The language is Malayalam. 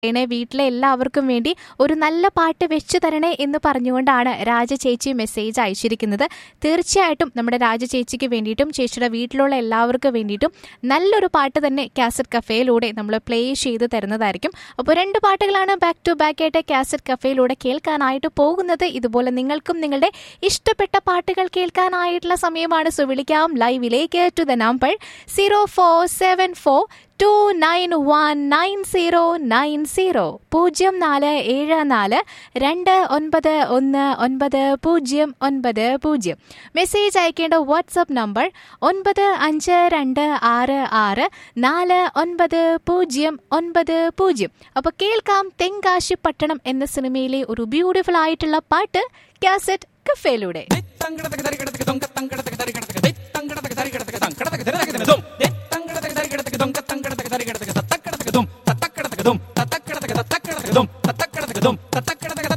പറയണേ വീട്ടിലെ എല്ലാവർക്കും വേണ്ടി ഒരു നല്ല പാട്ട് വെച്ചു തരണേ എന്ന് പറഞ്ഞുകൊണ്ടാണ് രാജ ചേച്ചി മെസ്സേജ് അയച്ചിരിക്കുന്നത് തീർച്ചയായിട്ടും നമ്മുടെ രാജ ചേച്ചിക്ക് വേണ്ടിയിട്ടും ചേച്ചിയുടെ വീട്ടിലുള്ള എല്ലാവർക്കും വേണ്ടിയിട്ടും നല്ലൊരു പാട്ട് തന്നെ കാസറ്റ് കഫേയിലൂടെ നമ്മൾ പ്ലേ ചെയ്ത് തരുന്നതായിരിക്കും അപ്പോൾ രണ്ട് പാട്ടുകളാണ് ബാക്ക് ടു ബാക്ക് ആയിട്ട് കാസറ്റ് കഫേയിലൂടെ കേൾക്കാനായിട്ട് പോകുന്നത് ഇതുപോലെ നിങ്ങൾക്കും നിങ്ങളുടെ ഇഷ്ടപ്പെട്ട പാട്ടുകൾ കേൾക്കാനായിട്ടുള്ള സമയമാണ് സോ വിളിക്കാം ലൈവിലേക്ക് to the number zero four seven four two nine one nine zero nine zero പൂജ്യം നാല് ഏഴ് നാല് രണ്ട് ഒൻപത് ഒന്ന് ഒൻപത് പൂജ്യം ഒൻപത് പൂജ്യം മെസ്സേജ് അയക്കേണ്ട വാട്സപ്പ് നമ്പർ ഒൻപത് അഞ്ച് രണ്ട് ആറ് ആറ് നാല് ഒൻപത് പൂജ്യം ഒൻപത് പൂജ്യം അപ്പോൾ കേൾക്കാം തെങ്കാശി പട്ടണം എന്ന സിനിമയിലെ ഒരു ബ്യൂട്ടിഫുൾ ആയിട്ടുള്ള പാട്ട് കാസറ്റ് കഫേയിലൂടെ തങ്കടതക തരികടതക ദൊങ്ക തങ്കടതക തരികടതക ദേ തങ്കടതക തരികടതക തങ്കടതക തരികടതക ദും ദേ തങ്കടതക തരികടതക ദൊങ്ക തങ്കടതക തരികടതക തത്തക്കടതക ദും തത്തക്കടതക ദും തത്തക്കടതക തത്തക്കടതക ദും തത്തക്കടതക ദും തത്തക്കടതക